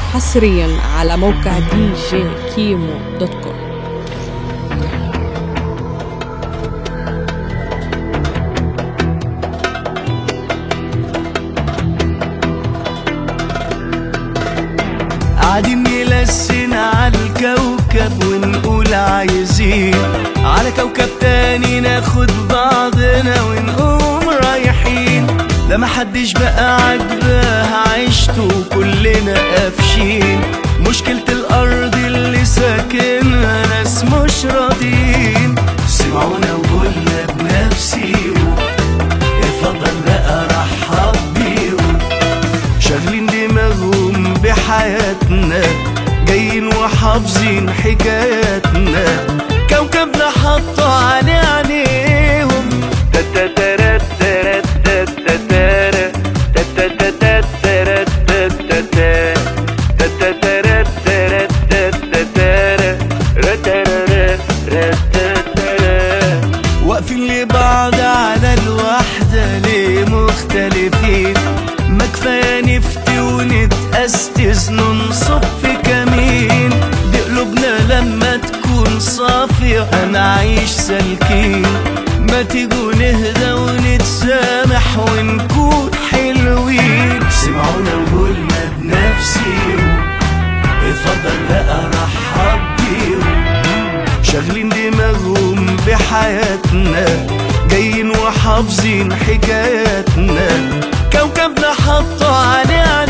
حصريا على موقع دي جي كيمو دوت كوم قاعدين نلسن على الكوكب ونقول عايزين على كوكب تاني ناخد بعضنا ونقوم رايحين لا محدش بقى عاجباه عيشته كلنا قافشين مشكلة الأرض اللي ساكنها ناس مش راضيين سمعونا وقولنا بنفسي اتفضل بقى رحب بيهم شاغلين دماغهم بحياتنا جايين وحافظين حكاياتنا كوكبنا حطوا عليه عينيهم تتترت ترت تتترت تتترت ترت تتترت تتترت ترت تتترت رتررت رتترت واقفين لبعض على الوحدة ليه مختلفين ما كفاية نفتي ونتأسس ننصب في كمين دي قلوبنا لما تكون صافية هنعيش سالكين ما تيجوا نهدى ونتسامح ونكون حلوين سمعونا وقولنا بنفسي اتفضل بقى رحب بيهم شاغلين دماغهم بحياتنا جايين وحافظين حكاياتنا كوكبنا حطوا عليه